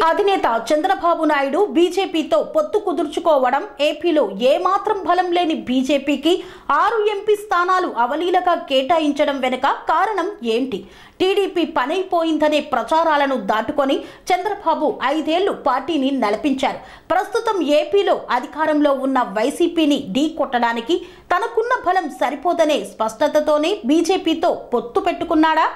అధినేత చంద్రబాబు నాయుడు బీజేపీతో పొత్తు కుదుర్చుకోవడం ఏపీలో ఏమాత్రం బలం లేని బీజేపీకి ఆరు ఎంపీ స్థానాలు అవలీలగా కేటాయించడం వెనుక కారణం ఏంటి టీడీపీ పనైపోయిందనే ప్రచారాలను దాటుకొని చంద్రబాబు ఐదేళ్లు పార్టీని నడిపించారు ప్రస్తుతం ఏపీలో అధికారంలో ఉన్న వైసీపీని ఢీ కొట్టడానికి తనకున్న బలం సరిపోదనే స్పష్టతతోనే బీజేపీతో పొత్తు పెట్టుకున్నాడా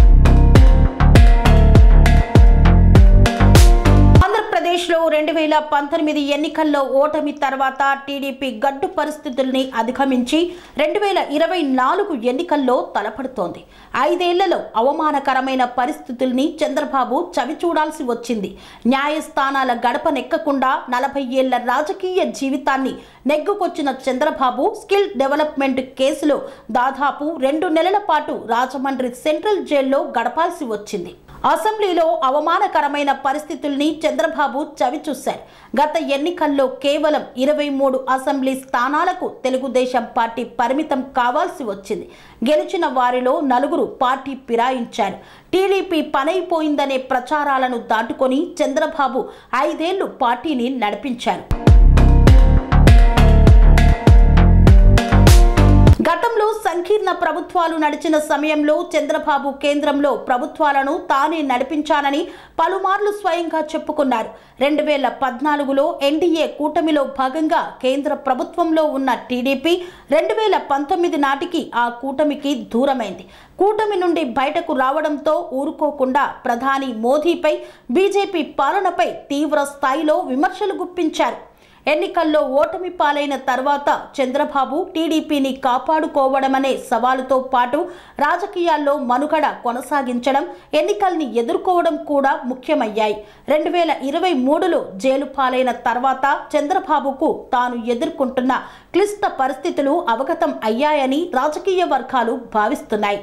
ఆంధ్రప్రదేశ్లో రెండు వేల పంతొమ్మిది ఎన్నికల్లో ఓటమి తర్వాత టీడీపీ గడ్డు పరిస్థితుల్ని అధిగమించి రెండు వేల ఇరవై నాలుగు ఎన్నికల్లో తలపడుతోంది ఐదేళ్లలో అవమానకరమైన పరిస్థితుల్ని చంద్రబాబు చవిచూడాల్సి వచ్చింది న్యాయస్థానాల గడప నెక్కకుండా నలభై ఏళ్ల రాజకీయ జీవితాన్ని నెగ్గుకొచ్చిన చంద్రబాబు స్కిల్ డెవలప్మెంట్ కేసులో దాదాపు రెండు నెలల పాటు రాజమండ్రి సెంట్రల్ జైల్లో గడపాల్సి వచ్చింది అసెంబ్లీలో అవమానకరమైన పరిస్థితుల్ని చంద్రబాబు చవిచూశారు గత ఎన్నికల్లో కేవలం ఇరవై మూడు అసెంబ్లీ స్థానాలకు తెలుగుదేశం పార్టీ పరిమితం కావాల్సి వచ్చింది గెలిచిన వారిలో నలుగురు పార్టీ ఫిరాయించారు టీడీపీ పనైపోయిందనే ప్రచారాలను దాటుకొని చంద్రబాబు ఐదేళ్లు పార్టీని నడిపించారు గతంలో సంకీర్ణ ప్రభుత్వాలు నడిచిన సమయంలో చంద్రబాబు కేంద్రంలో ప్రభుత్వాలను తానే నడిపించానని పలుమార్లు స్వయంగా చెప్పుకున్నారు రెండు వేల పద్నాలుగులో ఎన్డీఏ కూటమిలో భాగంగా కేంద్ర ప్రభుత్వంలో ఉన్న టీడీపీ రెండు వేల పంతొమ్మిది నాటికి ఆ కూటమికి దూరమైంది కూటమి నుండి బయటకు రావడంతో ఊరుకోకుండా ప్రధాని మోదీపై బీజేపీ పాలనపై తీవ్ర స్థాయిలో విమర్శలు గుప్పించారు ఎన్నికల్లో ఓటమి పాలైన తర్వాత చంద్రబాబు టీడీపీని కాపాడుకోవడమనే సవాలుతో పాటు రాజకీయాల్లో మనుగడ కొనసాగించడం ఎన్నికల్ని ఎదుర్కోవడం కూడా ముఖ్యమయ్యాయి రెండు వేల ఇరవై మూడులో జైలు పాలైన తర్వాత చంద్రబాబుకు తాను ఎదుర్కొంటున్న క్లిష్ట పరిస్థితులు అవగతం అయ్యాయని రాజకీయ వర్గాలు భావిస్తున్నాయి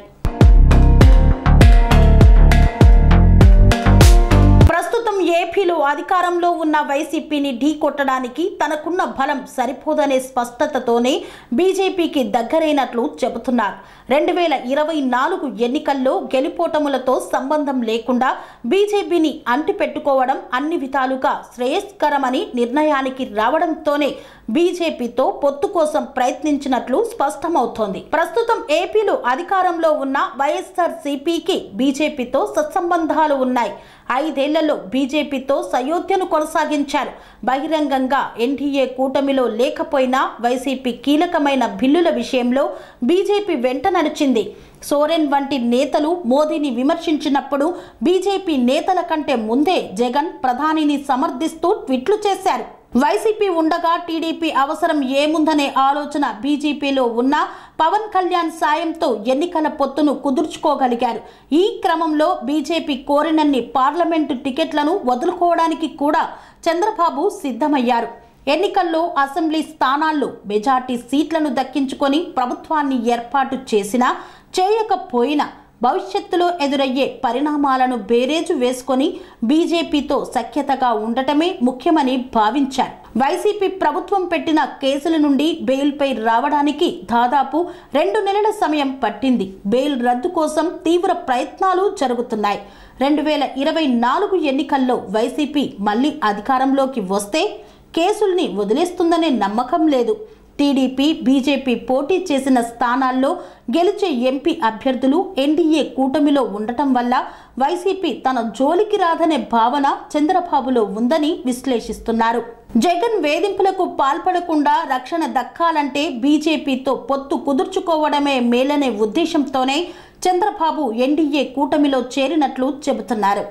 ప్రస్తుతం ఏపీలో అధికారంలో ఉన్న వైసీపీని ఢీ కొట్టడానికి తనకున్న బలం సరిపోదనే స్పష్టతతోనే బీజేపీకి దగ్గరైనట్లు చెబుతున్నారు రెండు వేల ఇరవై నాలుగు ఎన్నికల్లో గెలిపోటములతో సంబంధం లేకుండా బీజేపీని అంటిపెట్టుకోవడం అన్ని విధాలుగా శ్రేయస్కరమని నిర్ణయానికి రావడంతోనే బీజేపీతో పొత్తు కోసం ప్రయత్నించినట్లు స్పష్టమవుతోంది ప్రస్తుతం ఏపీలో అధికారంలో ఉన్న వైఎస్ఆర్ సిపికి బీజేపీతో సత్సంబంధాలు ఉన్నాయి ఐదేళ్లలో బీజేపీతో సయోధ్యను కొనసాగించారు బహిరంగంగా ఎన్డీఏ కూటమిలో లేకపోయినా వైసీపీ కీలకమైన బిల్లుల విషయంలో బీజేపీ వెంట నడిచింది సోరెన్ వంటి నేతలు మోదీని విమర్శించినప్పుడు బీజేపీ నేతల కంటే ముందే జగన్ ప్రధానిని సమర్థిస్తూ ట్వీట్లు చేశారు వైసీపీ ఉండగా టీడీపీ అవసరం ఏముందనే ఆలోచన బీజేపీలో ఉన్న పవన్ కళ్యాణ్ సాయంతో ఎన్నికల పొత్తును కుదుర్చుకోగలిగారు ఈ క్రమంలో బీజేపీ కోరినన్ని పార్లమెంటు టికెట్లను వదులుకోవడానికి కూడా చంద్రబాబు సిద్ధమయ్యారు ఎన్నికల్లో అసెంబ్లీ స్థానాల్లో మెజార్టీ సీట్లను దక్కించుకొని ప్రభుత్వాన్ని ఏర్పాటు చేసినా చేయకపోయినా భవిష్యత్తులో ఎదురయ్యే పరిణామాలను బేరేజు వేసుకొని బీజేపీతో సఖ్యతగా ఉండటమే ముఖ్యమని భావించారు వైసీపీ ప్రభుత్వం పెట్టిన కేసుల నుండి బెయిల్పై రావడానికి దాదాపు రెండు నెలల సమయం పట్టింది బెయిల్ రద్దు కోసం తీవ్ర ప్రయత్నాలు జరుగుతున్నాయి రెండు వేల ఇరవై నాలుగు ఎన్నికల్లో వైసీపీ మళ్ళీ అధికారంలోకి వస్తే కేసుల్ని వదిలేస్తుందనే నమ్మకం లేదు టీడీపీ బీజేపీ పోటీ చేసిన స్థానాల్లో గెలిచే ఎంపీ అభ్యర్థులు ఎన్డీఏ కూటమిలో ఉండటం వల్ల వైసీపీ తన జోలికి రాదనే భావన చంద్రబాబులో ఉందని విశ్లేషిస్తున్నారు జగన్ వేధింపులకు పాల్పడకుండా రక్షణ దక్కాలంటే బీజేపీతో పొత్తు కుదుర్చుకోవడమే మేలనే ఉద్దేశంతోనే చంద్రబాబు ఎన్డీఏ కూటమిలో చేరినట్లు చెబుతున్నారు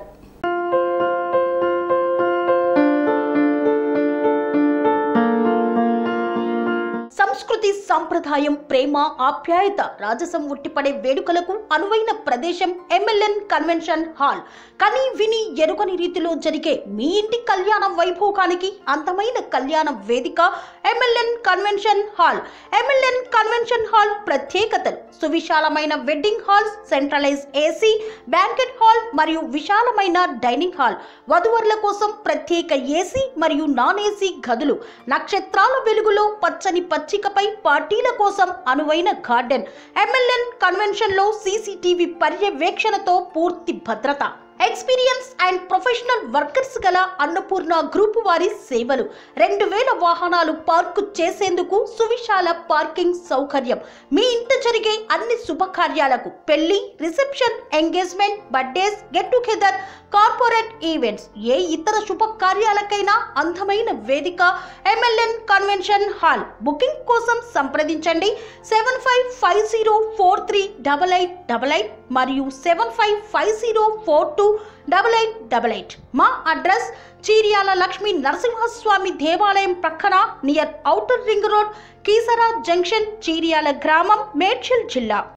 సంస్కృతి సంప్రదాయం ప్రేమ ఆప్యాయత రాజసం ఉట్టిపడే వేడుకలకు అనువైన ప్రదేశం ఎంఎల్ఎన్ కన్వెన్షన్ హాల్ కని విని ఎరుగని రీతిలో జరిగే మీ ఇంటి కళ్యాణ వైభోగానికి అందమైన కళ్యాణ వేదిక MLN convention hall MLN convention hall ప్రత్యేకతలు సువిశాలమైన wedding halls centralise AC banquet hall మరియు విశాలమైన డైనింగ్ హాల్ వధువరుల కోసం ప్రత్యేక ఏసీ మరియు నాన్ ఏసీ గదులు నక్షత్రాల వెలుగులో పచ్చని పచ్చికపై పార్టీల కోసం అనువైన గార్డెన్ ఎంఎల్ఎన్ కన్వెన్షన్ లో సీసీటీవీ పర్యవేక్షణతో పూర్తి భద్రత ఎక్స్పీరియన్స్ అండ్ ప్రొఫెషనల్ వర్కర్స్ గల అన్నపూర్ణ గ్రూప్ వారి సేవలు రెండు వేల వాహనాలు పార్కు చేసేందుకు సువిశాల పార్కింగ్ సౌకర్యం మీ ఇంట జరిగే అన్ని శుభకార్యాలకు పెళ్లి reception engagement birthdays get together corporate events ఏ ఇతర శుభకార్యాలకైనా అందమైన వేదిక ఎంఎల్ఎన్ కన్వెన్షన్ హాల్ బుకింగ్ కోసం సంప్రదించండి seven five five zero four three double eight double eight మరియు seven five five zero four two double eight double eight మా address Cheeryala Lakshmi Narasimhaswamy దేవాలయం ప్రక్కన near outer ring road Keesara junction Cheeryala గ్రామం మేడ్చల్ జిల్లా